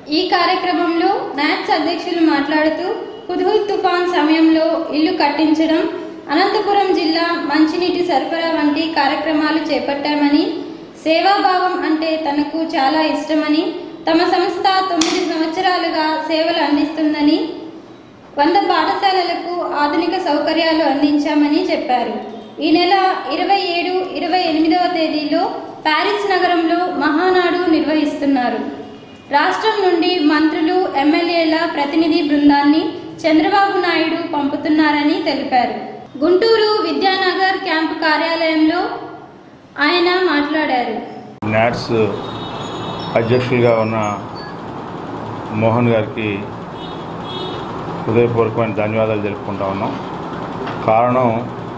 ఈ కార్యక్రమంలో నాట్స్ అధ్యక్షులు మాట్లాడుతూ హుద్హుద్ తుఫాన్ సమయంలో ఇల్లు కట్టించడం అనంతపురం జిల్లా మంచినీటి సరఫరా వంటి కార్యక్రమాలు చేపట్టామని సేవాభావం అంటే తనకు చాలా ఇష్టమని తమ సంస్థ తొమ్మిది సంవత్సరాలుగా సేవలు అందిస్తుందని వంద పాఠశాలలకు ఆధునిక సౌకర్యాలు అందించామని చెప్పారు ఈ నెల ఇరవై ఏడు ఇరవై ఎనిమిదవ తేదీలో ప్యారిస్ నగరంలో మహానాడు నిర్వహిస్తున్నారు రాష్ట్రం నుండి మంత్రులు ఎమ్మెల్యేల ప్రతినిధి బృందాన్ని చంద్రబాబు నాయుడు పంపుతున్నారని తెలిపారు గుంటూరు విద్యానగర్ క్యాంపు కార్యాలయంలో ఆయన మాట్లాడారు నాట్స్ అధ్యక్షులుగా ఉన్న మోహన్ గారికి హృదయపూర్వకమైన ధన్యవాదాలు తెలుపుకుంటా ఉన్నాం కారణం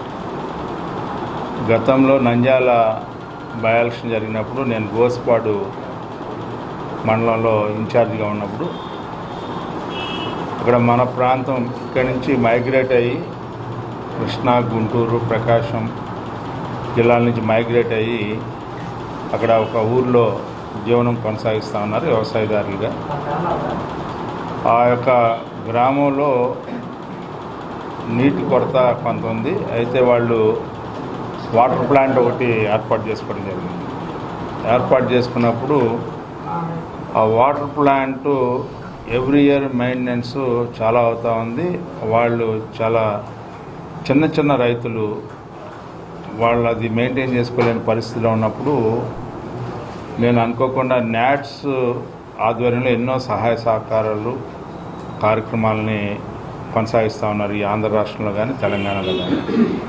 గతంలో నంద్యాల బై ఎలక్షన్ జరిగినప్పుడు నేను గోస్పాడు మండలంలో ఇన్ఛార్జిగా ఉన్నప్పుడు అక్కడ మన ప్రాంతం ఇక్కడి నుంచి మైగ్రేట్ అయ్యి కృష్ణా గుంటూరు ప్రకాశం జిల్లాల నుంచి మైగ్రేట్ అయ్యి అక్కడ ఒక ఊర్లో జీవనం కొనసాగిస్తూ ఉన్నారు వ్యవసాయదారులుగా ఆ యొక్క గ్రామంలో నీటి కొరత కొంత ఉంది అయితే వాళ్ళు వాటర్ ప్లాంట్ ఒకటి ఏర్పాటు చేసుకోవడం జరిగింది ఏర్పాటు చేసుకున్నప్పుడు ఆ water plant every year maintenance చాలా అవుతూ ఉంది వాళ్ళు చాలా చిన్న చిన్న రైతులు వాళ్ళు అది మెయింటైన్ చేసుకోలేని పరిస్థితిలో ఉన్నప్పుడు నేను అనుకోకుండా నాట్స్ ఆధ్వర్యంలో ఎన్నో సహాయ సహకారాలు కార్యక్రమాలని కొనసాగిస్తూ ఉన్నారు ఈ ఆంధ్ర రాష్ట్రంలో కానీ తెలంగాణలో కానీ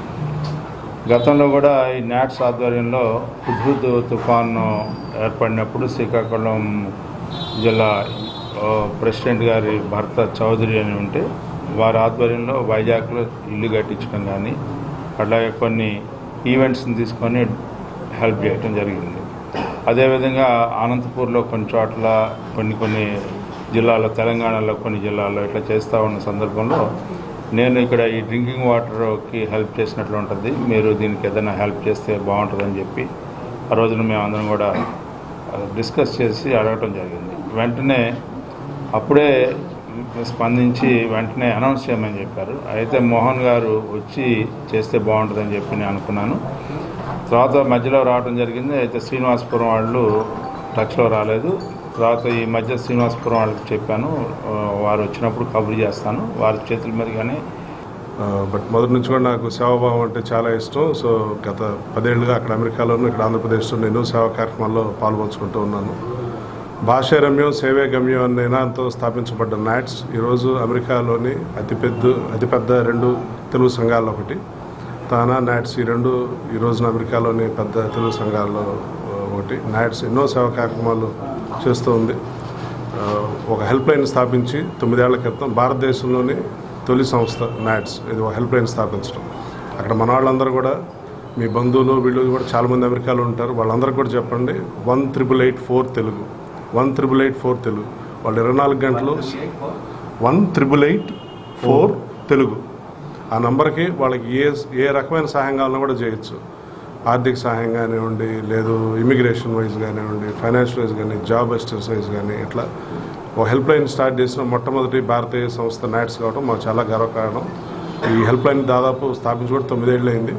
గతంలో కూడా ఈ నాట్స్ ఆధ్వర్యంలో హుద్హుద్ తుఫాను ఏర్పడినప్పుడు శ్రీకాకుళం జిల్లా ఆ, ప్రెసిడెంట్ గారి భర్త చౌదరి అని ఉంటే వారి ఆధ్వర్యంలో వైజాగ్లో ఇల్లు కట్టించడం కానీ అట్లాగే కొన్ని ఈవెంట్స్ని తీసుకొని హెల్ప్ చేయడం జరిగింది అదేవిధంగా అనంతపూర్లో కొన్ని చోట్ల కొన్ని కొన్ని జిల్లాల్లో తెలంగాణలో కొన్ని జిల్లాల్లో ఇట్లా చేస్తూ ఉన్న సందర్భంలో నేను ఇక్కడ ఈ డ్రింకింగ్ వాటర్కి హెల్ప్ చేసినట్లు ఉంటుంది మీరు దీనికి ఏదైనా హెల్ప్ చేస్తే బాగుంటుందని చెప్పి ఆ రోజున మేము అందరం కూడా డిస్కస్ చేసి అడగటం జరిగింది వెంటనే అప్పుడే స్పందించి వెంటనే అనౌన్స్ చేయమని చెప్పారు అయితే మోహన్ గారు వచ్చి చేస్తే బాగుంటుందని చెప్పి నేను అనుకున్నాను తర్వాత మధ్యలో రావడం జరిగింది అయితే శ్రీనివాసపురం వాళ్ళు టచ్లో రాలేదు తర్వాత ఈ మధ్య శ్రీనివాసపురం వాళ్ళకి చెప్పాను ఆ, వారు వచ్చినప్పుడు కబురు చేస్తాను వారి చేతుల మీదుగానే ఆ, బట్ మొదటి నుంచి కూడా నాకు సేవాభావం అంటే చాలా ఇష్టం సో గత పదేళ్ళుగా అక్కడ అమెరికాలోను ఇక్కడ ఆంధ్రప్రదేశ్లో నేను సేవా కార్యక్రమాల్లో పాల్పంచుకుంటూ ఉన్నాను భాష రమ్యం సేవే గమ్యం అనే నినాదంతో స్థాపించబడ్డ నాట్స్ ఈరోజు అమెరికాలోని అతిపెద్ద అతిపెద్ద రెండు తెలుగు సంఘాల్లో ఒకటి తానా నాట్స్ ఈ రెండు ఈ రోజున అమెరికాలోని పెద్ద తెలుగు సంఘాల్లో ఆ, ఒకటి నాట్స్ ఎన్నో సేవా కార్యక్రమాలు చేస్తూ ఉంది ఆ, ఒక హెల్ప్ లైన్ స్థాపించి తొమ్మిదేళ్ల క్రితం భారతదేశంలోని తొలి సంస్థ నాట్స్ ఇది ఒక హెల్ప్ లైన్ స్థాపించడం అక్కడ మన వాళ్ళందరూ కూడా మీ బంధువులు వీళ్ళు కూడా చాలామంది అమెరికాలో ఉంటారు వాళ్ళందరికీ కూడా చెప్పండి one triple eight four Telugu one triple eight four Telugu వాళ్ళు ఇరవై నాలుగు గంటలు one triple eight four Telugu ఆ నంబర్కి వాళ్ళకి ఏ ఏ రకమైన సహాయం కావాలన్నా కూడా చేయొచ్చు ఆర్థిక సహాయం కానివ్వండి లేదు ఇమిగ్రేషన్ వైజ్ కానివ్వండి ఫైనాన్షియల్ వైజ్ కానీ జాబ్ అసిస్టెన్స్ వైజ్ కానీ ఇట్లా ఒక హెల్ప్ లైన్ స్టార్ట్ చేసిన మొట్టమొదటి భారతీయ సంస్థ నాట్స్ కావడం మాకు చాలా గర్వకారణం ఈ హెల్ప్ లైన్ దాదాపు స్థాపించి కూడా తొమ్మిదేళ్ళు అయింది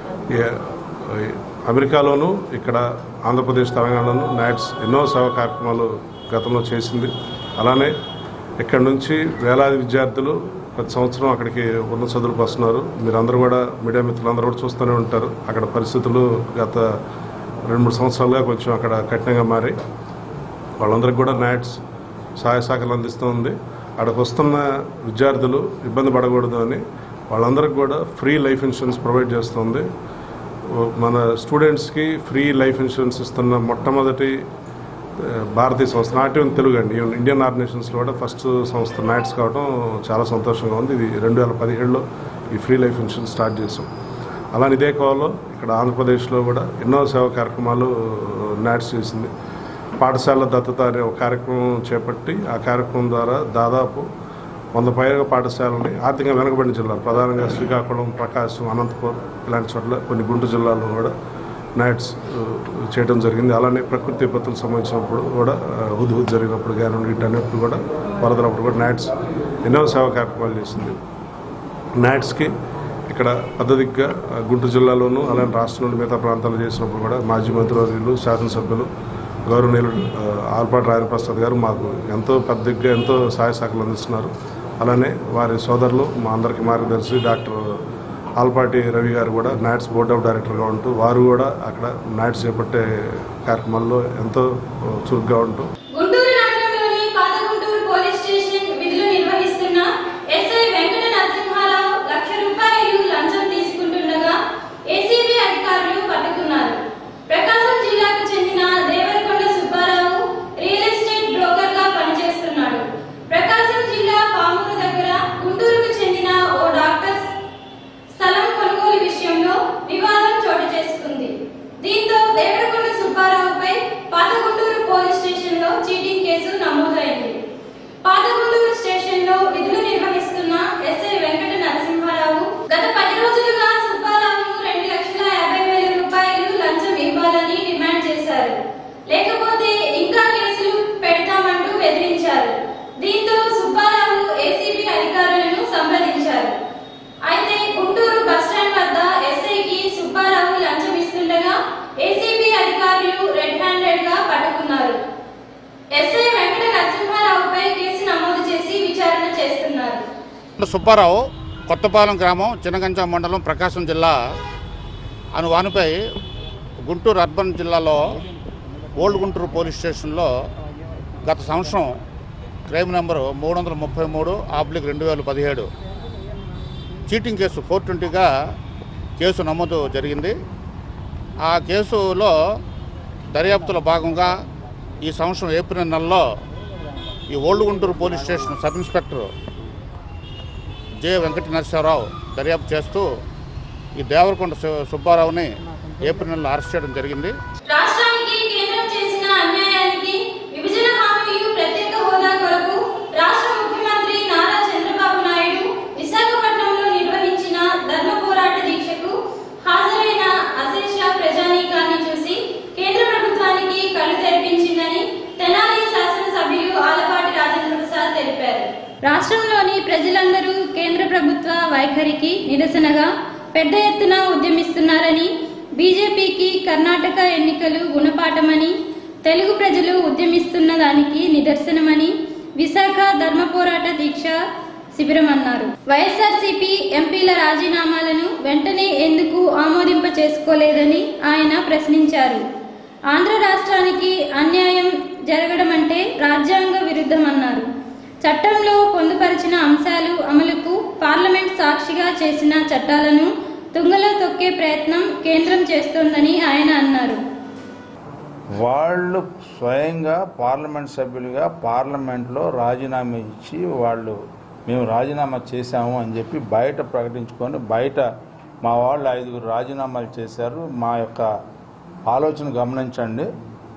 ఈ- ఈ అమెరికాలోను ఇక్కడ ఆంధ్రప్రదేశ్ తెలంగాణలోను నాట్స్ ఎన్నో సేవా కార్యక్రమాలు గతంలో చేసింది అలానే ఇక్కడ నుంచి వేలాది విద్యార్థులు ప్రతి సంవత్సరం అక్కడికి ఉన్నత చదువులకు వస్తున్నారు మీరందరూ కూడా మీడియా మిత్రులందరూ కూడా చూస్తూనే ఉంటారు అక్కడ పరిస్థితులు గత రెండు మూడు సంవత్సరాలుగా కొంచెం అక్కడ కఠినంగా మారాయి వాళ్ళందరికీ కూడా నాట్స్ సహాయ సహకారాలు అందిస్తుంది అక్కడికి వస్తున్న విద్యార్థులు ఇబ్బంది పడకూడదు అని వాళ్ళందరికీ కూడా ఫ్రీ లైఫ్ ఇన్సూరెన్స్ ప్రొవైడ్ చేస్తుంది మన స్టూడెంట్స్కి ఫ్రీ లైఫ్ ఇన్సూరెన్స్ ఇస్తున్న మొట్టమొదటి ఆ, భారతీయ సంస్థ నాట్ ఈవెన్ తెలుగు అండి ఈవెన్ ఇండియన్ ఆర్గనైజేషన్స్లో కూడా ఫస్ట్ సంస్థ నాట్స్ కావడం చాలా సంతోషంగా ఉంది ఇది రెండు వేల పదిహేడులో ఈ ఫ్రీ లైఫ్ ఇన్సూరెన్స్ స్టార్ట్ చేసాం అలానే ఇదే కోవలో ఇక్కడ ఆంధ్రప్రదేశ్లో కూడా ఎన్నో సేవా కార్యక్రమాలు నాట్స్ చేసింది పాఠశాల దత్తత అనే ఒక కార్యక్రమం చేపట్టి ఆ కార్యక్రమం ద్వారా దాదాపు వంద పైగా పాఠశాలని ఆర్థికంగా వెనుకబడిన జిల్లాలు ప్రధానంగా శ్రీకాకుళం ప్రకాశం అనంతపురం ఇలాంటి చోట్ల కొన్ని గుంటూరు జిల్లాల్లో కూడా నైట్స్ చేయడం జరిగింది అలానే ప్రకృతి విపత్తులకు సంబంధించినప్పుడు కూడా హుద్హుద్ జరిగినప్పుడు కానీ వీటన్నిటిని కూడా వరదలప్పుడు కూడా నైట్స్ ఎన్నో సేవా కార్యక్రమాలు చేసింది నాట్స్కి ఇక్కడ పద్ధతిగా ఆ, గుంటూరు జిల్లాలోనూ అలానే రాష్ట్రంలోని మిగతా ప్రాంతాలు చేసినప్పుడు కూడా మాజీ మంత్రివర్యులు శాసనసభ్యులు గౌరవనీయులు ఆ, ఆల్పాటి రాజేంద్ర ప్రసాద్ గారు మాకు ఎంతో పద్ధతిగా ఎంతో సహాయ సహకారాలు అందిస్తున్నారు అలానే వారి సోదరులు మా అందరికీ మార్గదర్శి డాక్టర్ ఆల్పాటి రవి గారు కూడా నాట్స్ బోర్డ్ ఆఫ్ డైరెక్టర్గా ఉంటూ వారు కూడా అక్కడ నాట్స్ చేపట్టే కార్యక్రమాల్లో ఎంతో ఆ, చురుగ్గా ఉంటూ గుంటూరు నగరంలోని పాత గుంటూరు పోలీస్ స్టేషన్ విధులు నిర్వహిస్తున్న ఎస్ఐ వెంకట నరసింహారావు లక్ష రూపాయలు లంచం తీసుకుంటుండగా ఏసీబీ అధికారులు పట్టుకున్నారు ప్రకాశం జిల్లాకు చెందిన Devarakonda Subbarao real estate broker గా పనిచేస్తున్నాడు ప్రకాశం జిల్లా పామూరు దగ్గర గుంటూరుకు చెందిన ఓ డాక్టర్ స్థలం కొనుగోలు విషయంలో వివాదం చోటు చేసుకుంది దీంతో దేవరకొండ సుబ్బారావుపై పాతగుంటూరు పోలీస్ స్టేషన్లో చీటింగ్ కేసు నమోదైంది పాతగుంటూరు స్టేషన్లో విధులు నిర్వహిస్తున్న ఎస్ఐ వెంకట నరసింహారావు గత పది రోజులుగా సుబ్బారావును రెండు లక్షల యాభై వేల రూపాయలు లంచం ఇవ్వాలని డిమాండ్ చేశారు లేకపోతే ఇంకా కేసులు పెడతామంటూ బెదిరించారు దీంతో సుబ్బారావు ఏసీబీ అధికారులను సంప్రదించారు అయితే గుంటూరు బస్టాండ్ వద్ద ఎస్ఐకి సుబ్బారావు లంచం ఇస్తుండగా ఏసీబీ అధికారులు రెడ్ హ్యాండెడ్ గా పట్టుకున్నారు ఎస్ఐ వెంకట నరసింహారావుపై కేసు నమోదు చేసి విచారణ చేస్తున్నారు సుబ్బారావు కొత్తపాలెం గ్రామం చిన్నగంజాం మండలం ప్రకాశం జిల్లా అను వానిపై గుంటూరు అర్బన్ జిల్లాలో ఓల్డ్ గుంటూరు పోలీస్ స్టేషన్లో గత సంవత్సరం క్రైమ్ నెంబరు మూడు వందల ముప్పై మూడు ఆబ్లిక్ రెండు వేల పదిహేడు చీటింగ్ కేసు ఫోర్ ట్వంటీగా కేసు నమోదు జరిగింది ఆ కేసులో దర్యాప్తులో భాగంగా ఈ సంవత్సరం ఏప్రిల్ నెలలో ఈ old Guntur police station sub inspector J Venkata Narasimharao దర్యాప్తు చేస్తూ ఈ దేవరకొండ సు- సుబ్బారావుని ఏప్రిల్ నెలలో అరెస్ట్ చేయడం జరిగింది రాష్ట్రానికి కేంద్రం చేసిన అన్యాయానికి విభజన హామీలు ప్రత్యేక హోదా కొరకు రాష్ట్ర ముఖ్యమంత్రి నారా చంద్రబాబు నాయుడు విశాఖపట్నంలో నిర్వహించిన ధర్మ పోరాట దీక్షకు హాజరైన అశేష ప్రజానీకాన్ని చూసి కేంద్ర ప్రభుత్వానికి కళ్ళు తెరిపించిందని తెనాలి శాసనసభ్యులు ఆలపాటి రాజేంద్ర ప్రసాద్ తెలిపారు రాష్ట్రంలోని ప్రజలందరూ కేంద్ర ప్రభుత్వ వైఖరికి నిరసనగా పెద్ద ఎత్తున ఉద్యమిస్తున్నారని బీజేపీకి కర్ణాటక ఎన్నికలు గుణపాఠమని తెలుగు ప్రజలు ఉద్యమిస్తున్న దానికి నిదర్శనమని విశాఖ ధర్మ పోరాట దీక్ష శిబిరం అన్నారు వైఎస్ఆర్సీపీ ఎంపీల రాజీనామాలను వెంటనే ఎందుకు ఆమోదింప చేసుకోలేదని ఆయన ప్రశ్నించారు ఆంధ్ర రాష్ట్రానికి అన్యాయం జరగడం అంటే రాజ్యాంగ విరుద్ధమన్నారు చట్టంలో పొందుపరిచిన అంశాలు అమలుకు పార్లమెంట్ సాక్షిగా చేసిన చట్టాలను తుంగలో తొక్కే ప్రయత్నం కేంద్రం చేస్తోందని ఆయన అన్నారు వాళ్ళు స్వయంగా పార్లమెంట్ సభ్యులుగా పార్లమెంట్లో రాజీనామా ఇచ్చి వాళ్ళు మేము రాజీనామా చేశాము అని చెప్పి బయట ప్రకటించుకొని బయట మా వాళ్ళు ఐదుగురు రాజీనామాలు చేశారు మా యొక్క ఆలోచన గమనించండి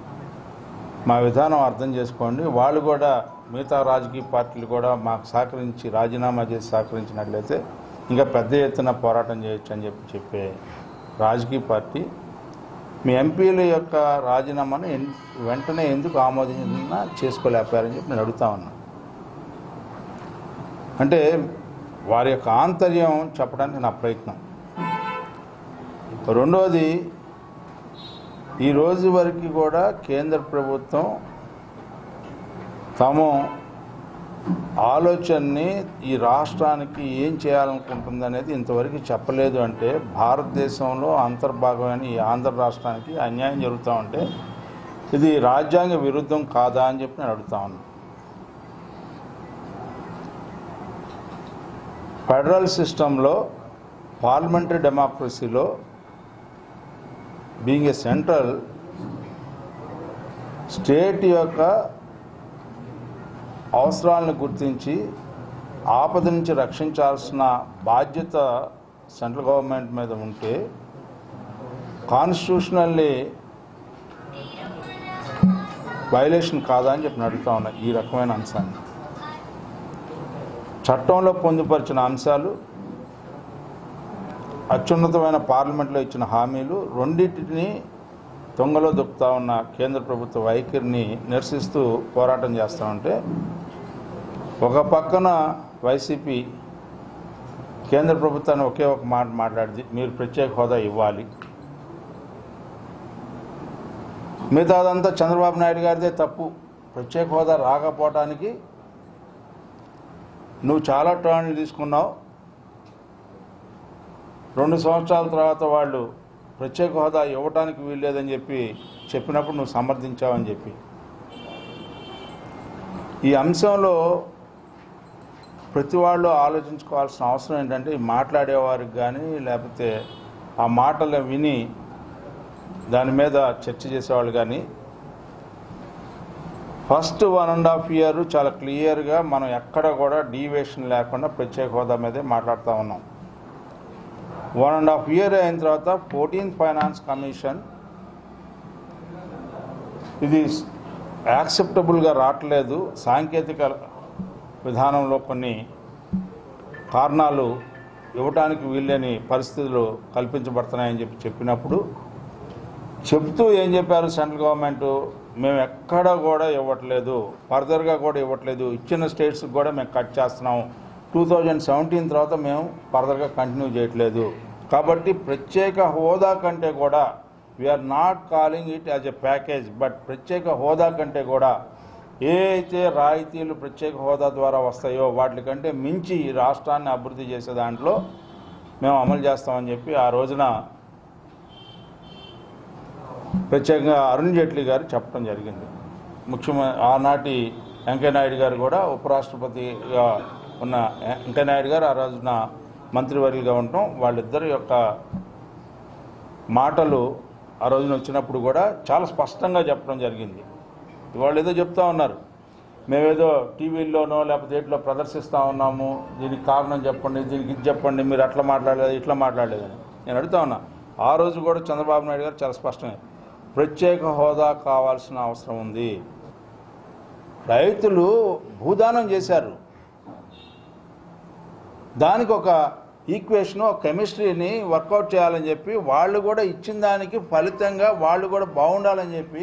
మా విధానం అర్థం చేసుకోండి వాళ్ళు కూడా మిగతా రాజకీయ పార్టీలు కూడా మాకు సహకరించి రాజీనామా చేసి సహకరించినట్లయితే ఇంకా పెద్ద ఎత్తున పోరాటం చేయొచ్చు అని చెప్పి చెప్పే రాజకీయ పార్టీ మీ ఎంపీల యొక్క రాజీనామాను ఎన్- వెంటనే ఎందుకు ఆమోదించిన చేసుకోలేకపోయారని చెప్పి నేను అడుగుతా ఉన్నా అంటే వారి యొక్క ఆంతర్యం చెప్పడానికి నా ప్రయత్నం రెండవది ఈ రోజు వరకు కూడా కేంద్ర ప్రభుత్వం తాము ఆలోచనని ఈ రాష్ట్రానికి ఏం చేయాలనుకుంటుంది అనేది ఇంతవరకు చెప్పలేదు అంటే భారతదేశంలో అంతర్భాగమైన ఈ ఆంధ్ర రాష్ట్రానికి అన్యాయం జరుగుతూ ఉంటే ఇది రాజ్యాంగ విరుద్ధం కాదా అని చెప్పి నేను అడుగుతా ఉన్నాను ఫెడరల్ సిస్టంలో పార్లమెంటరీ డెమోక్రసీలో బీయింగ్ ఏ సెంట్రల్ స్టేట్ యొక్క అవసరాలను గుర్తించి ఆపద నుంచి రక్షించాల్సిన బాధ్యత సెంట్రల్ గవర్నమెంట్ మీద ఉంటే కాన్స్టిట్యూషనల్లీ వైలేషన్ కాదా అని చెప్పి నేను అడుగుతా ఉన్నా ఈ రకమైన అంశాన్ని చట్టంలో పొందుపరిచిన అంశాలు అత్యున్నతమైన పార్లమెంట్లో ఇచ్చిన హామీలు రెండింటిని తొంగలో దొక్కుతా ఉన్న కేంద్ర ప్రభుత్వ వైఖరిని నిరసిస్తూ పోరాటం చేస్తూ ఉంటే ఒక పక్కన వైసీపీ కేంద్ర ప్రభుత్వాన్ని ఒకే ఒక మాట మాట్లాడింది మీరు ప్రత్యేక హోదా ఇవ్వాలి మిగతాదంతా చంద్రబాబు నాయుడు గారిదే తప్పు ప్రత్యేక హోదా రాకపోవటానికి నువ్వు చాలా టర్న్లు తీసుకున్నావు రెండు సంవత్సరాల తర్వాత వాళ్ళు ప్రత్యేక హోదా ఇవ్వటానికి వీల్లేదని చెప్పి చెప్పినప్పుడు నువ్వు సమర్థించావని చెప్పి ఈ అంశంలో ప్రతి వాళ్ళు ఆలోచించుకోవాల్సిన అవసరం ఏంటంటే ఈ మాట్లాడేవారికి కానీ లేకపోతే ఆ మాటలు విని దాని మీద చర్చ చేసేవాళ్ళు కానీ first one and half year చాలా క్లియర్గా మనం ఎక్కడ కూడా డీవియేషన్ లేకుండా ప్రత్యేక హోదా మీదే మాట్లాడుతూ ఉన్నాం వన్ అండ్ హాఫ్ ఇయర్ అయిన తర్వాత ఫోర్టీన్ ఫైనాన్స్ కమిషన్ ఇది యాక్సెప్టబుల్గా రావట్లేదు సాంకేతిక విధానంలో కొన్ని కారణాలు ఇవ్వటానికి వీల్లేని పరిస్థితులు కల్పించబడుతున్నాయని చెప్పి చెప్పినప్పుడు చెప్తూ ఏం చెప్పారు సెంట్రల్ గవర్నమెంట్ మేము ఎక్కడ కూడా ఇవ్వట్లేదు ఫర్దర్గా కూడా ఇవ్వట్లేదు ఇచ్చిన స్టేట్స్కి కూడా మేము కట్ చేస్తున్నాం టూ థౌజండ్ సెవెంటీన్ తర్వాత మేము ఫర్దర్గా కంటిన్యూ చేయట్లేదు కాబట్టి ప్రత్యేక హోదా కంటే కూడా we are not calling it as a package but ప్రత్యేక హోదా కంటే కూడా ఏ అయితే రాయితీలు ప్రత్యేక హోదా ద్వారా వస్తాయో వాటికంటే మించి ఈ రాష్ట్రాన్ని అభివృద్ధి చేసే దాంట్లో మేము అమలు చేస్తామని చెప్పి ఆ రోజున ప్రత్యేకంగా అరుణ్ జైట్లీ గారు చెప్పడం జరిగింది ముఖ్యమంత్రి ఆనాటి వెంకయ్యనాయుడు గారు కూడా ఉపరాష్ట్రపతిగా ఉన్న వెంకయ్యనాయుడు గారు ఆ రోజున మంత్రివర్యులుగా ఉండటం వాళ్ళిద్దరి యొక్క మాటలు ఆ రోజున వచ్చినప్పుడు కూడా చాలా స్పష్టంగా చెప్పడం జరిగింది వాళ్ళు ఏదో చెప్తా ఉన్నారు మేమేదో టీవీల్లోనో లేకపోతే ఏట్లో ప్రదర్శిస్తూ ఉన్నాము దీనికి కారణం చెప్పండి దీనికి ఇది చెప్పండి మీరు అట్లా మాట్లాడలేదు ఇట్లా మాట్లాడలేదని నేను అడుగుతా ఉన్నా ఆ రోజు కూడా చంద్రబాబు నాయుడు గారు చాలా స్పష్టంగా ప్రత్యేక హోదా కావాల్సిన అవసరం ఉంది రైతులు భూదానం చేశారు దానికి ఒక ఈక్వేషన్ ఒక కెమిస్ట్రీని వర్కౌట్ చేయాలని చెప్పి వాళ్ళు కూడా ఇచ్చిన దానికి ఫలితంగా వాళ్ళు కూడా బాగుండాలని చెప్పి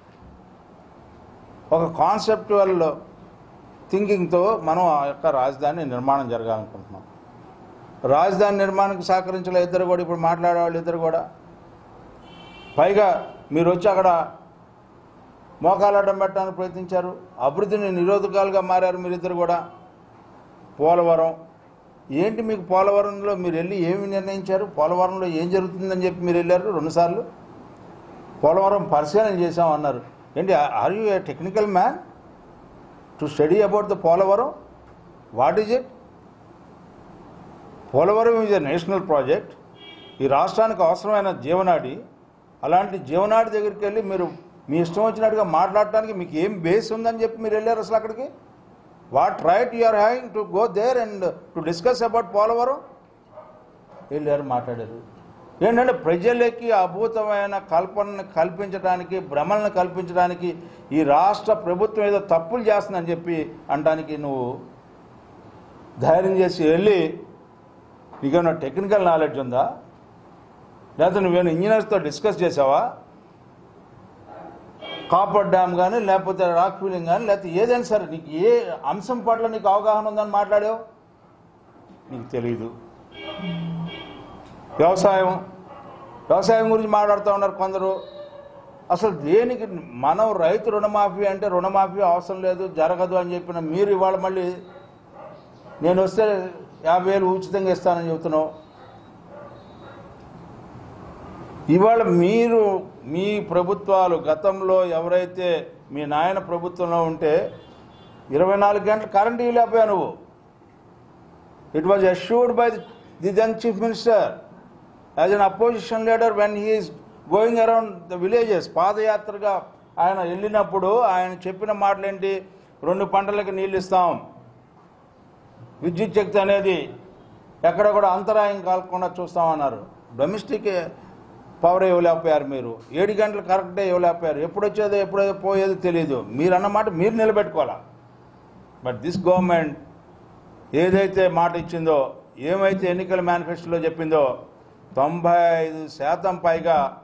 ఒక కాన్సెప్టువల్ థింకింగ్తో మనం ఆ యొక్క రాజధాని నిర్మాణం జరగాలనుకుంటున్నాం రాజధాని నిర్మాణానికి సహకరించిన ఇద్దరు కూడా ఇప్పుడు మాట్లాడే వాళ్ళు ఇద్దరు కూడా పైగా మీరు వచ్చి అక్కడ మోకాలడ్డం పెట్టడానికి ప్రయత్నించారు అభివృద్ధిని నిరోధకాలుగా మారారు మీరిద్దరు కూడా పోలవరం ఏంటి మీకు పోలవరంలో మీరు వెళ్ళి ఏమి నిర్ణయించారు పోలవరంలో ఏం జరుగుతుందని చెప్పి మీరు వెళ్ళారు రెండుసార్లు పోలవరం పరిశీలన చేశామన్నారు ఏంటి are you a technical man to study about the Polavaram what is it Polavaram is a national project ఈ రాష్ట్రానికి అవసరమైన జీవనాడి అలాంటి జీవనాడి దగ్గరికి వెళ్ళి మీరు మీ ఇష్టం వచ్చినట్టుగా మాట్లాడటానికి మీకు ఏం బేస్ ఉందని చెప్పి మీరు వెళ్ళారు అసలు అక్కడికి what right you are having to go there and to discuss about Polavaram వెళ్ళారు మాట్లాడారు ఏంటంటే ప్రజలకి అద్భుతమైన కల్పనను కల్పించడానికి భ్రమలను కల్పించడానికి ఈ రాష్ట్ర ప్రభుత్వం ఏదో తప్పులు చేస్తుందని చెప్పి అనడానికి నువ్వు ధైర్యం చేసి వెళ్ళి నీకేమైనా టెక్నికల్ నాలెడ్జ్ ఉందా లేకపోతే నువ్వేమైనా ఇంజనీర్స్తో డిస్కస్ చేసావా కాపర్ డ్యామ్ కానీ లేకపోతే రాక్ ఫీలింగ్ కానీ లేకపోతే ఏదైనా సరే నీకు ఏ అంశం పట్ల నీకు అవగాహన ఉందని మాట్లాడావు నీకు తెలియదు వ్యవసాయం వ్యవసాయం గురించి మాట్లాడుతూ ఉన్నారు కొందరు అసలు దేనికి మనం రైతు రుణమాఫీ అంటే రుణమాఫీ అవసరం లేదు జరగదు అని చెప్పిన మీరు ఇవాళ మళ్ళీ నేను వస్తే యాభై వేలు ఉచితంగా ఇస్తానని చెబుతున్నావు ఇవాళ మీరు మీ ప్రభుత్వాలు గతంలో ఎవరైతే మీ నాయన ప్రభుత్వంలో ఉంటే ఇరవై నాలుగు గంటలు కరెంట్ ఇవ్వలేకపోయా నువ్వు it was assured by the then chief minister as an opposition leader when he is going around the villages పాదయాత్రగా ఆయన వెళ్ళినప్పుడు ఆయన చెప్పిన మాటలేంటి రెండు పంటలకు నీళ్ళు ఇస్తాం విద్యుత్ శక్తి అనేది ఎక్కడ కూడా అంతరాయం కాకుండా చూస్తామన్నారు డొమెస్టిక్ పవర్ ఇవ్వలేకపోయారు మీరు ఏడు గంటలు కరెక్టే ఇవ్వలేకపోయారు ఎప్పుడు వచ్చేదో ఎప్పుడు పోయేదో తెలియదు మీరు అన్నమాట మీరు నిలబెట్టుకోవాలా బట్ దిస్ గవర్నమెంట్ ఏదైతే మాట ఇచ్చిందో ఏమైతే ఎన్నికల మేనిఫెస్టోలో చెప్పిందో తొంభై ఐదు శాతం పైగా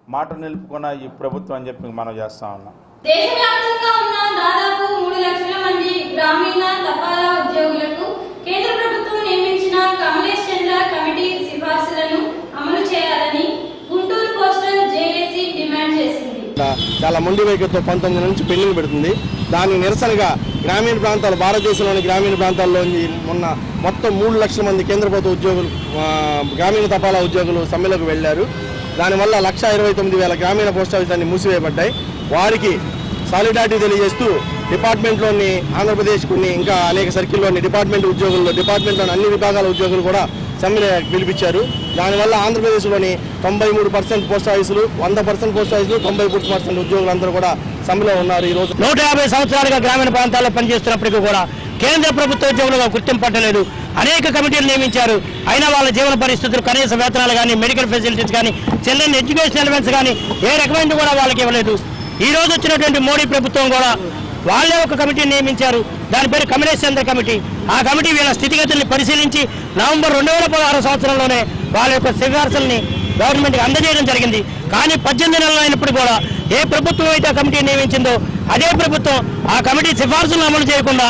మాట నిలుపుకున్న ఈ ప్రభుత్వం అని చెప్పి మనం చేస్తా ఉన్నాం దేశవ్యాప్తంగా ఉన్న దాదాపు మూడు లక్షల మంది గ్రామీణ తపాలా ఉద్యోగులకు కేంద్ర ప్రభుత్వం నియమించిన కమలేష్ చంద్ర కమిటీ సిఫార్సులను అమలు చేయాలని గుంటూరు పోస్టల్ జేఏసీ డిమాండ్ చేసింది చాలా మొండి వైఖరితో పంతొమ్మిది నుంచి పెళ్లింగ్ పెడుతుంది దానికి నిరసనగా గ్రామీణ ప్రాంతాలు భారతదేశంలోని గ్రామీణ ప్రాంతాల్లో మొన్న మొత్తం మూడు లక్షల మంది కేంద్ర ప్రభుత్వ ఉద్యోగులు ఆ, గ్రామీణ తపాలా ఉద్యోగులు సమ్మెలోకి వెళ్లారు దానివల్ల లక్ష ఇరవై తొమ్మిది వేల గ్రామీణ పోస్ట్ ఆఫీసులన్నీ మూసివేయబడ్డాయి వారికి సాలిడారిటీ తెలియజేస్తూ డిపార్ట్మెంట్లోని ఆంధ్రప్రదేశ్ కొన్ని ఇంకా అనేక సర్కిల్లోని డిపార్ట్మెంట్ ఉద్యోగుల్లో డిపార్ట్మెంట్లోని అన్ని విభాగాల ఉద్యోగులు కూడా సమ్మె పిలిపించారు దానివల్ల ఆంధ్రప్రదేశ్లోని తొంభై మూడు పర్సెంట్ పోస్ట్ ఆఫీసులు వంద పర్సెంట్ పోస్ట్ ఆఫీసులు తొంభై మూడు పర్సెంట్ ఉద్యోగులందరూ కూడా సమ్మెలో ఉన్నారు ఈ రోజు నూట యాభై సంవత్సరాలుగా గ్రామీణ ప్రాంతాల్లో పనిచేస్తున్నప్పటికీ కూడా కేంద్ర ప్రభుత్వ ఉద్యోగులుగా గుర్తింపు పట్టలేదు అనేక కమిటీలు నియమించారు అయినా వాళ్ళ జీవన పరిస్థితులు కనీస వేతనాలు కానీ మెడికల్ ఫెసిలిటీస్ కానీ చెల్లని ఎడ్యుకేషన్ ఎలిమెంట్స్ కానీ ఏ రకమైన కూడా వాళ్ళకి ఇవ్వలేదు ఈ రోజు వచ్చినటువంటి మోడీ ప్రభుత్వం కూడా వాళ్ళే ఒక కమిటీని నియమించారు దాని పేరు కమలేష్ చంద్ర కమిటీ ఆ కమిటీ వీళ్ళ స్థితిగతుల్ని పరిశీలించి నవంబర్ రెండు వేల పదహారు సంవత్సరంలోనే వాళ్ళ యొక్క సిఫార్సుల్ని గవర్నమెంట్కి అందజేయడం జరిగింది కానీ పద్దెనిమిది నెలలు అయినప్పుడు కూడా ఏ ప్రభుత్వం అయితే ఆ కమిటీ నియమించిందో అదే ప్రభుత్వం ఆ కమిటీ సిఫార్సులను అమలు చేయకుండా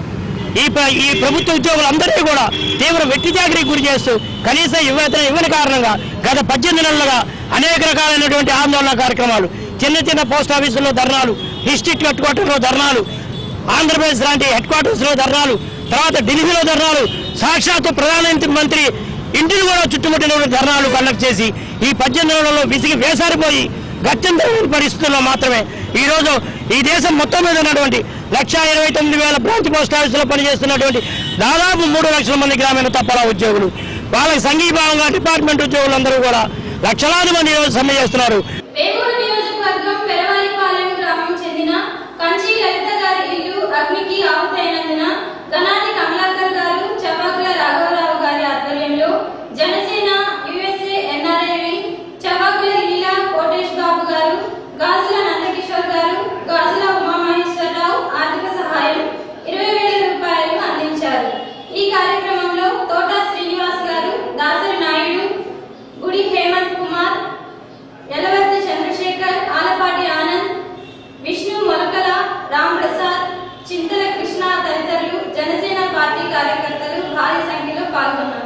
ఈ ప్ర- ఈ ప్రభుత్వ ఉద్యోగులందరినీ కూడా తీవ్ర వెట్టి చాకరీకి గురి చేస్తూ కనీసం ఇవ్వతన ఇవ్వని కారణంగా గత పద్దెనిమిది నెలలుగా అనేక రకాలైనటువంటి ఆందోళన కార్యక్రమాలు చిన్న చిన్న పోస్ట్ ఆఫీసుల్లో ధర్నాలు డిస్ట్రిక్ట్ హెడ్ క్వార్టర్లో ధర్నాలు ఆంధ్రప్రదేశ్ లాంటి హెడ్ క్వార్టర్స్ లో ధర్నాలు తర్వాత ఢిల్లీలో ధర్నాలు సాక్షాత్తు ప్రధానమంత్రి మంత్రి ఇంటిని కూడా చుట్టుముట్టిన ధర్నాలు కండక్ట్ చేసి ఈ పద్దెనిమిది నెలలలో విసిగి వేసారిపోయి గత్యంతరమైన పరిస్థితుల్లో మాత్రమే ఈ రోజు ఈ దేశం మొత్తం మీద ఉన్నటువంటి లక్ష ఇరవై తొమ్మిది వేల బ్రాంచ్ పోస్ట్ ఆఫీసులో పనిచేస్తున్నటువంటి దాదాపు మూడు లక్షల మంది గ్రామీణ తపాలా ఉద్యోగులు వాళ్ళకి సంఘీభావంగా డిపార్ట్మెంట్ ఉద్యోగులందరూ కూడా లక్షలాది మంది ఈ రోజు సమ్మె చేస్తున్నారు వేమూరు నియోజకవర్గం పెరవారిపాలెం గ్రామం చెందిన కంచి లలిత గారి ఇల్లు అగ్నికి ఆహుతైనందున గనాది కమలాకర్ గారు చవాకుల రాఘవరావు గారి ఆధ్వర్యంలో Janasena USA NRI wing Chavakula Leela Kotesh Babu గారు గాజుల నందకిషోర్ గారు గాజుల ఉమామహేశ్వరరావు ఆర్థిక సహాయం ఇరవై వేల రూపాయలు అందించారు ఈ కార్యక్రమంలో తోట శ్రీనివాస్ గారు దాసరి నాయుడు గుడి హేమంత్ కుమార్ యలవర్తి చంద్రశేఖర్ ఆలపాటి ఆనంద్ విష్ణు మొలకల రామ్ ప్రసాద్ చింతల కృష్ణ తదితరులు జనసేన పార్టీ కార్యకర్తలు భారీ సంఖ్యలో పాల్గొన్నారు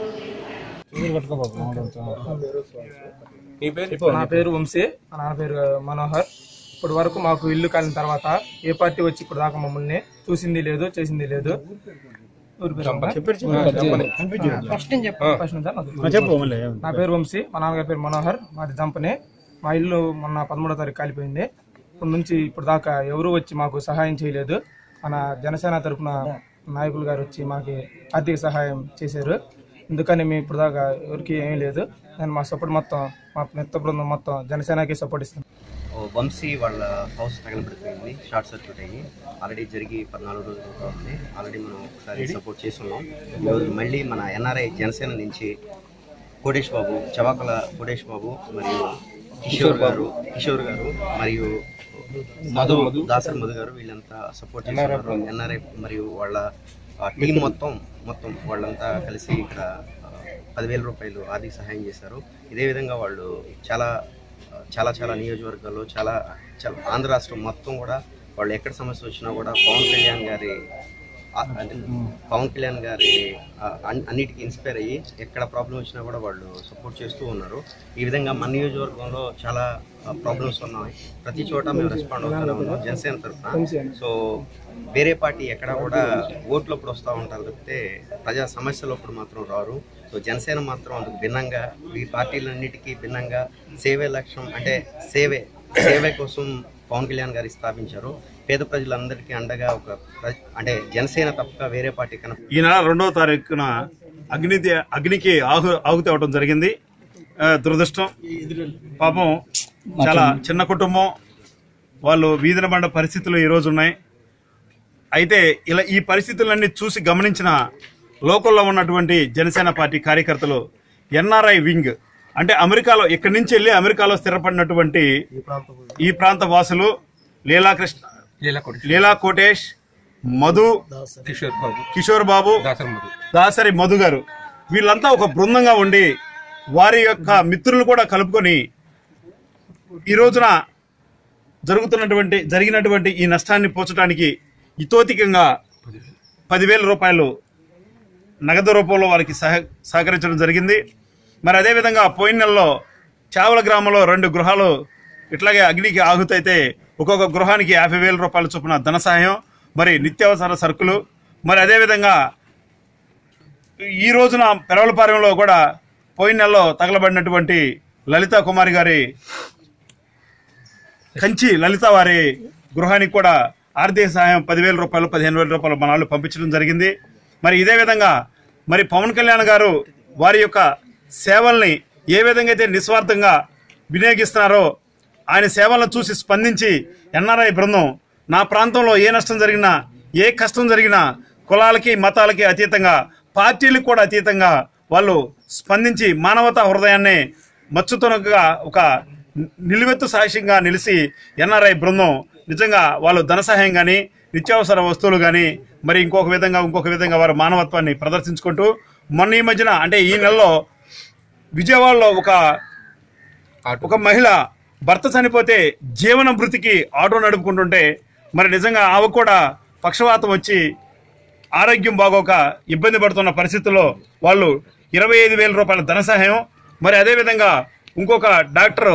నా పేరు వంశీ మా నాన్న పేరు మనోహర్ ఇప్పటి వరకు మాకు ఇల్లు కాలిన తర్వాత ఏ పార్టీ వచ్చి ఇప్పుడు దాకా మమ్మల్ని చూసింది లేదు చేసింది లేదు ఊరి పేరు ఏంటా? ఫస్ట్ నుంచా? నాది. నా పేరు వంశీ మా నాన్నగారి పేరు మనోహర్ మాది దంపని మా ఇల్లు మొన్న పదమూడో తారీఖు కాలిపోయింది ఇప్పటి నుంచి ఇప్పుడు దాకా ఎవరు వచ్చి మాకు సహాయం చేయలేదు మన జనసేన తరపున నాయకులు గారు వచ్చి మాకు ఆర్థిక సహాయం చేశారు అందుకని మేము ఇప్పుడు దాకా ఎవరికి ఏమీ లేదు నేను మా సపోర్ట్ మొత్తం మా మిత్ర బృందం మొత్తం జనసేనకి సపోర్ట్ ఇస్తాను ఓ వంశీ వాళ్ళ హౌస్ తగలబడిపోయింది షార్ట్ సర్క్యూట్ అయ్యి ఆల్రెడీ జరిగి పద్నాలుగు రోజులు అవుతుంది ఆల్రెడీ మనం ఒకసారి సపోర్ట్ చేస్తున్నాం ఈరోజు మళ్ళీ మన ఎన్ఆర్ఐ జనసేన నుంచి కోటేష్ బాబు చవాకల కోటేష్ బాబు మరియు కిషోర్ గారు కిషోర్ గారు మరియు మధు దాసర్ మధు గారు వీళ్ళంతా సపోర్ట్ చేస్తున్నారు ఎన్ఆర్ఐ మరియు వాళ్ళ టీం మొత్తం మొత్తం వాళ్ళంతా కలిసి ఇక్కడ ఆ, పదివేల రూపాయలు ఆర్థిక సహాయం చేశారు ఇదే విధంగా వాళ్ళు చాలా చాలా చాలా నియోజకవర్గాల్లో చాలా చాలా ఆంధ్ర రాష్ట్రం మొత్తం కూడా వాళ్ళు ఎక్కడ సమస్య వచ్చినా కూడా పవన్ కళ్యాణ్ గారి ఆ- అంటే పవన్ కళ్యాణ్ గారి ఆ, అన్- అన్నిటికీ ఇన్స్పైర్ అయ్యి ఎక్కడ ప్రాబ్లం వచ్చినా కూడా వాళ్ళు సపోర్ట్ చేస్తూ ఉన్నారు ఈ విధంగా మన నియోజకవర్గంలో చాలా ప్రాబ్లమ్స్ ఉన్నాయి ప్రతి చోట మేము రెస్పాండ్ అవుతూనే ఉన్నాం జనసేన తరఫున సో వేరే పార్టీ ఎక్కడ కూడా ఓట్లప్పుడు వస్తూ ఉంటారు తప్పితే ప్రజా సమస్యలప్పుడు మాత్రం రారు సో జనసేన మాత్రం అందుకు భిన్నంగా ఈ పార్టీలన్నిటికీ భిన్నంగా సేవే లక్ష్యం అంటే సేవే సేవే కోసం పవన్ కళ్యాణ్ గారి స్థాపించారు పేద ప్రజలందరికీ అండగా ఒక ప్ర- అంటే జనసేన తప్ప వేరే పార్టీ కన్నా ఈ నెల రెండవ తారీఖున అగ్ని అగ్నికి ఆహు ఆహుతి అవడం జరిగింది ఆ, దురదృష్టం పాపం చాలా చిన్న కుటుంబం వాళ్ళు వీధిన పడ్డ పరిస్థితులు ఈ రోజు ఉన్నాయి అయితే ఇలా ఈ పరిస్థితులన్నీ చూసి గమనించిన లోకల్లో ఉన్నటువంటి జనసేన పార్టీ కార్యకర్తలు ఎన్ఆర్ఐ వింగ్ అంటే అమెరికాలో ఇక్కడి నుంచి వెళ్ళి అమెరికాలో స్థిరపడినటువంటి ఈ ప్రాంత వాసులు లీలాకృష్ణ లీలా కోటేష్ మధు కిషోర్ బాబు దాసరి మధు గారు వీళ్ళంతా ఒక బృందంగా ఉండి వారి యొక్క మిత్రులు కూడా కలుపుకొని ఈ రోజున జరుగుతున్నటువంటి జరిగినటువంటి ఈ నష్టాన్ని పోచడానికి ఇతోతికంగా పదివేల రూపాయలు నగదు రూపంలో వారికి సహ సహకరించడం జరిగింది మరి అదేవిధంగా పోయిన నెలలో చావల గ్రామంలో రెండు గృహాలు ఇట్లాగే అగ్నికి ఆహుతైతే ఒక్కొక్క గృహానికి యాభై వేల రూపాయల చొప్పున ధన సహాయం మరి నిత్యావసర సరుకులు మరి అదేవిధంగా ఈ రోజున పెరవలపాలెంలో కూడా పోయిన నెలలో తగలబడినటువంటి లలిత కుమారి గారి కంచి లలిత వారి గృహానికి కూడా ఆర్థిక సహాయం పదివేల రూపాయలు పదిహేను వేల రూపాయలు మన వాళ్ళు పంపించడం జరిగింది మరి ఇదే విధంగా మరి పవన్ కళ్యాణ్ గారు వారి యొక్క సేవల్ని ఏ విధంగా అయితే నిస్వార్థంగా వినియోగిస్తున్నారో ఆయన సేవలను చూసి స్పందించి ఎన్ఆర్ఐ బృందం నా ప్రాంతంలో ఏ నష్టం జరిగినా ఏ కష్టం జరిగినా కులాలకి మతాలకి అతీతంగా పార్టీలకు కూడా అతీతంగా వాళ్ళు స్పందించి మానవతా హృదయాన్ని మచ్చుతునగా ఒక నిలువెత్తు సాక్ష్యంగా నిలిచి ఎన్ఆర్ఐ బృందం నిజంగా వాళ్ళు ధన సహాయం కానీ నిత్యావసర వస్తువులు కానీ మరి ఇంకొక విధంగా ఇంకొక విధంగా వారు మానవత్వాన్ని ప్రదర్శించుకుంటూ మొన్న ఈ మధ్యన అంటే ఈ నెలలో విజయవాడలో ఒక ఒక మహిళ భర్త చనిపోతే జీవన భృతికి ఆటో నడుపుకుంటుంటే మరి నిజంగా ఆమె కూడా పక్షవాతం వచ్చి ఆరోగ్యం బాగోక ఇబ్బంది పడుతున్న పరిస్థితుల్లో వాళ్ళు ఇరవై ఐదు వేల రూపాయల ధన సహాయం మరి అదేవిధంగా ఇంకొక డాక్టర్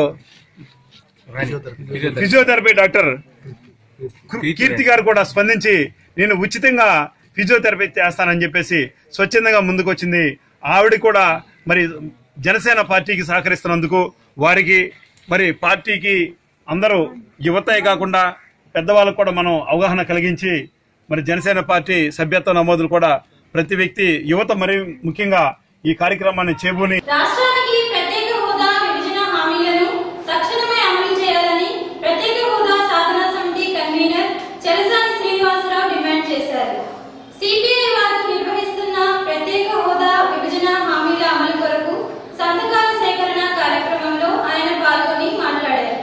ఫిజియోథెరపీ డాక్టర్ కీర్తి గారు కూడా స్పందించి నేను ఉచితంగా ఫిజియోథెరపీ చేస్తానని చెప్పేసి స్వచ్ఛందంగా ముందుకొచ్చింది ఆవిడ కూడా మరి జనసేన పార్టీకి సహకరిస్తున్నందుకు వారికి మరి పార్టీకి అందరూ యువతే కాకుండా పెద్దవాళ్ళకు కూడా మనం అవగాహన కలిగించి మరి జనసేన పార్టీ సభ్యత్వ నమోదులు కూడా ప్రతి వ్యక్తి యువత మరి ముఖ్యంగా ఈ కార్యక్రమాన్ని చేబూని రాష్ట్రానికి ప్రత్యేక హోదా విభజన హామీలను తక్షణమే అమలు చేయాలని ప్రత్యేక హోదా సాధనా సమితి కన్వీనర్ చలసాని శ్రీనివాసరావు డిమాండ్ చేశారు సిపిఐ వారు నిర్వహిస్తున్న ప్రత్యేక హోదా విభజన హామీల అమలు కొరకు సంతకాల సేకరణ కార్యక్రమంలో ఆయన పాల్గొని మాట్లాడారు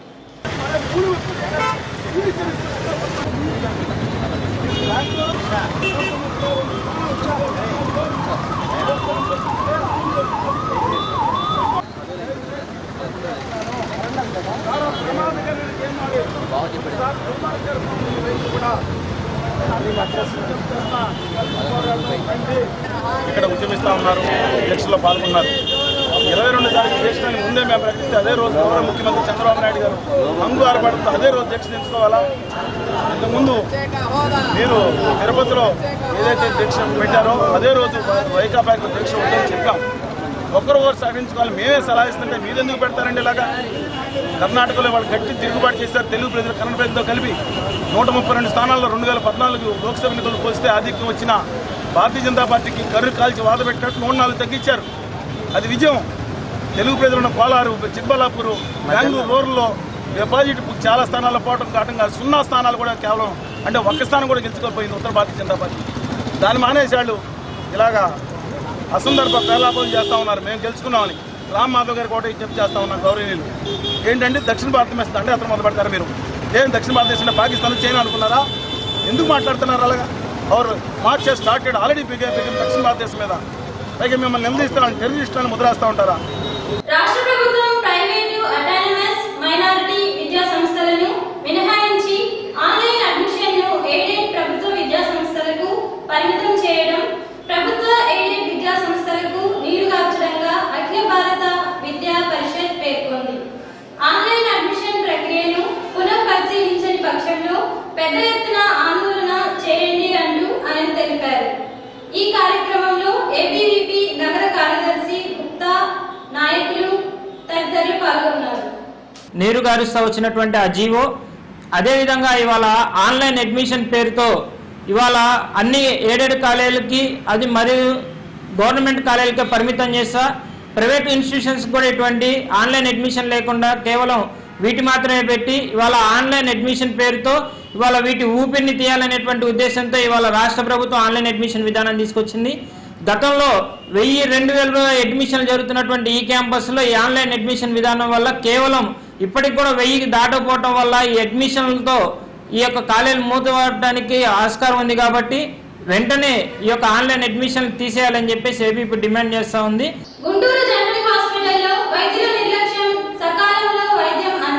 ఇక్కడ ఉద్యమిస్తా ఉన్నారు దీక్షలో పాల్గొన్నారు ఇరవై రెండు తారీఖు దీక్షని ముందే మేము ప్రకటిస్తే అదే రోజు గౌరవ ముఖ్యమంత్రి చంద్రబాబు నాయుడు గారు హంగు ఆరపడుతూ అదే రోజు దీక్ష తీసుకోవాలా ఇంతకుముందు మీరు తిరుపతిలో ఏదైతే దీక్ష పెట్టారో అదే రోజు వైకాపాకి దీక్ష ఉందని చెప్పాం ఒక్కరు ఒకరు సాధించుకోవాలి మేమే సలహా ఇస్తుంటే మీరెందుకు పెడతారండి ఇలాగా కర్ణాటకలో వాళ్ళు గట్టి తిరుగుబాటు చేశారు తెలుగు ప్రజలు కన్నడ ప్రజలతో కలిపి నూట ముప్పై రెండు స్థానాల్లో రెండు వేల పద్నాలుగు లోక్సభ ఎన్నికలు పోస్తే ఆధిక్యం వచ్చిన భారతీయ జనతా పార్టీకి కర్రు కాల్చి వాద పెట్టినట్టు నూట నాలుగు తగ్గించారు అది విజయం తెలుగు ప్రజలు ఉన్న కోలారు చిక్బల్లాపూర్ బెంగళూరు రూరల్లో డిపాజిట్ చాలా స్థానాల్లో పోవడం కారణంగా సున్నా స్థానాలు కూడా కేవలం అంటే ఒక్క స్థానం కూడా గెలుచుకోకపోయింది ఉత్తర భారతీయ జనతా పార్టీ దాన్ని మానేశాళ్ళు ఇలాగా అసందర్భ ప్రలాపం చేస్తా ఉన్నారు మేము గెలుచుకున్నామని రామ్ మాధవ్ గారు కూడా చెప్పి చేస్తా ఉన్నారు గౌరవనీయులు ఏంటంటే దక్షిణ భారతం వేస్తుంది అంటే అతను మొదలు పెడతారు మీరు ఏం దక్షిణ భారతదేశంలో పాకిస్తాన్ చైనా అనుకున్నారా ఎందుకు మాట్లాడుతున్నారు అలాగా our march started already big begin దక్షిణ భారతదేశం మీద పైగా మిమ్మల్ని నిలదీస్తారని టెర్రరిస్టులను ముద్రేస్తా ఉంటారా రాష్ట్ర ప్రభుత్వం ప్రైవేటు అటానమస్ మైనారిటీ విద్యా సంస్థలను మినహాయించి ఆన్లైన్ అడ్మిషన్ను ఎయిడెడ్ ప్రభుత్వ విద్యా సంస్థలకు పరిమితం చేయడం ప్రభుత్వ ఎయిడెడ్ విద్యా సంస్థలకు నీరుగార్చడంగా అఖిల భారత విద్యా పరిషత్ పేర్కొంది ఆన్లైన్ అడ్మిషన్ ప్రక్రియను పునః పరిశీలించని పక్షంలో పెద్ద ఎత్తున ఆందోళన చేయండి అంటూ ఆయన తెలిపారు ఈ కార్యక్రమంలో ఏబీవీపీ నగర కార్యదర్శి గుప్తా నాయకులు తదితరులు పాల్గొన్నారు నీరు గారుస్తా వచ్చినటువంటి ఆ జీవో అదేవిధంగా ఇవాళ ఆన్లైన్ అడ్మిషన్ పేరుతో ఇవాళ అన్ని ఏడేడు కాలేజీలకి అది మరియు గవర్నమెంట్ కాలేజీలకే పరిమితం చేస్తా ప్రైవేట్ ఇన్స్టిట్యూషన్స్ కూడా ఇటువంటి ఆన్లైన్ అడ్మిషన్ లేకుండా కేవలం వీటి మాత్రమే పెట్టి ఇవాళ ఆన్లైన్ అడ్మిషన్ పేరుతో ఇవాళ వీటి ఊపిరిని తీయాలనేటువంటి ఉద్దేశంతో ఇవాళ రాష్ట్ర ప్రభుత్వం ఆన్లైన్ అడ్మిషన్ విధానం తీసుకొచ్చింది గతంలో వెయ్యి రెండు వేల అడ్మిషన్లు జరుగుతున్నటువంటి ఈ క్యాంపస్లో ఈ ఆన్లైన్ అడ్మిషన్ విధానం వల్ల కేవలం ఇప్పటికి కూడా వెయ్యికి దాటకపోవటం వల్ల ఈ అడ్మిషన్లతో ఈ యొక్క కాలేజీలు మూతపడడానికి ఆస్కారం ఉంది కాబట్టి వెంటనే ఈ యొక్క ఆన్లైన్ అడ్మిషన్ తీసేయాలని చెప్పేసి ఏబీపీ డిమాండ్ చేస్తూ ఉంది గుంటూరు జనరల్ హాస్పిటల్లో వైద్యుల నిర్లక్ష్యం సకాలంలో వైద్యం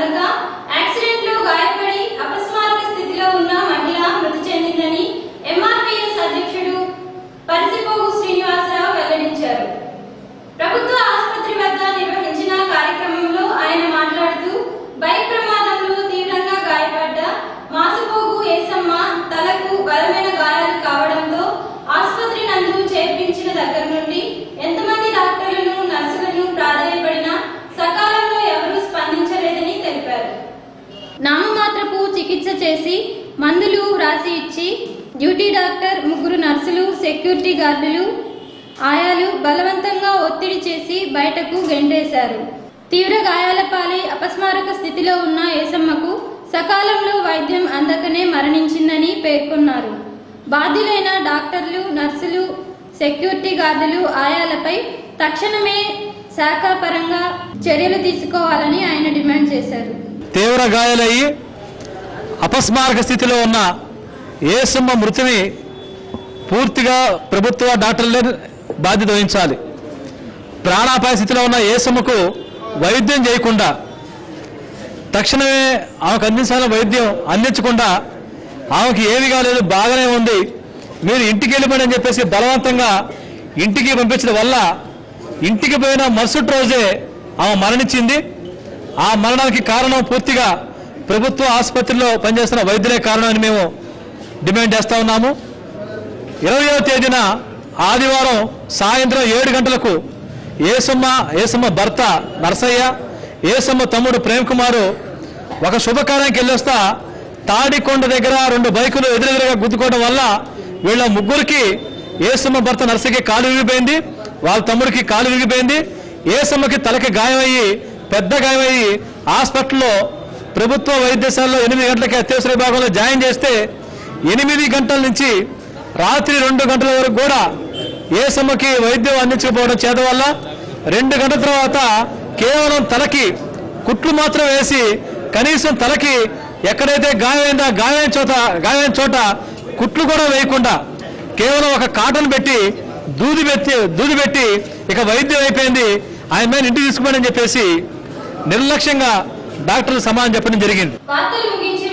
చేసి మందులు వ్రాసి ఇచ్చి డ్యూటీ డాక్టర్ ముగ్గురు నర్సులు సెక్యూరిటీ గార్డులు ఆయాలు బలవంతంగా ఒత్తిడి చేసి బయటకు గెండేశారు తీవ్ర గాయాల పాలై అపస్మారక స్థితిలో ఉన్న ఏసమ్మకు సకాలంలో వైద్యం అందకనే మరణించిందని పేర్కొన్నారు బాధ్యులైన డాక్టర్లు నర్సులు సెక్యూరిటీ గార్డులు ఆయాలపై తక్షణమే శాఖాపరంగా చర్యలు తీసుకోవాలని ఆయన డిమాండ్ చేశారు తీవ్ర గాయాలయ్యి అపస్మారక స్థితిలో ఉన్న ఏసమ్మ మృతిని పూర్తిగా ప్రభుత్వ డాక్టర్లే బాధ్యత వహించాలి ప్రాణాపాయ స్థితిలో ఉన్న ఏసమ్మకు వైద్యం చేయకుండా తక్షణమే ఆమెకు అందించాలని వైద్యం అందించకుండా ఆమెకి ఏమీ కాలేదు బాగానే ఉంది మీరు ఇంటికి వెళ్ళిపోండి అని చెప్పేసి బలవంతంగా ఇంటికి పంపించడం వల్ల ఇంటికి పోయిన మరుసటి రోజే ఆమె మరణించింది ఆ మరణానికి కారణం పూర్తిగా ప్రభుత్వ ఆసుపత్రిలో పనిచేస్తున్న వైద్యులే కారణం అని మేము డిమాండ్ చేస్తా ఉన్నాము ఇరవయో తేదీన ఆదివారం సాయంత్రం ఏడు గంటలకు ఏసమ్మ ఏసమ్మ భర్త నరసయ్య ఏసమ్మ తమ్ముడు ప్రేమ్ కుమారు ఒక శుభకార్యానికి వెళ్ళొస్తా తాడికొండ దగ్గర రెండు బైకులు ఎదురెదురుగా గుద్దుకోవడం వల్ల వీళ్ళ ముగ్గురికి ఏసమ్మ భర్త నర్సయ్యకి కాలు విరిగిపోయింది వాళ్ళ తమ్ముడికి కాలు విరిగిపోయింది ఏసమ్మకి తలకి గాయమయ్యి పెద్ద గాయమయ్యి హాస్పిటల్లో ప్రభుత్వ వైద్యశాలలో ఎనిమిది గంటలకి అత్యవసర విభాగంలో జాయిన్ చేస్తే ఎనిమిది గంటల నుంచి రాత్రి రెండు గంటల వరకు కూడా ఏసమ్మకి వైద్యం అందించకపోవడం చేత వల్ల రెండు గంటల తర్వాత కేవలం తలకి కుట్లు మాత్రం వేసి కనీసం తలకి ఎక్కడైతే గాయమైందో ఆ గాయమైన చోట గాయమైన చోట కుట్లు కూడా వేయకుండా కేవలం ఒక కాటన్ పెట్టి దూది పెట్టి దూది పెట్టి ఇక వైద్యం అయిపోయింది ఆయన మీద ఇంటికి తీసుకోమని చెప్పేసి నిర్లక్ష్యంగా డాక్టర్లు సమాధానం చెప్పడం జరిగింది వార్తలు ముగించే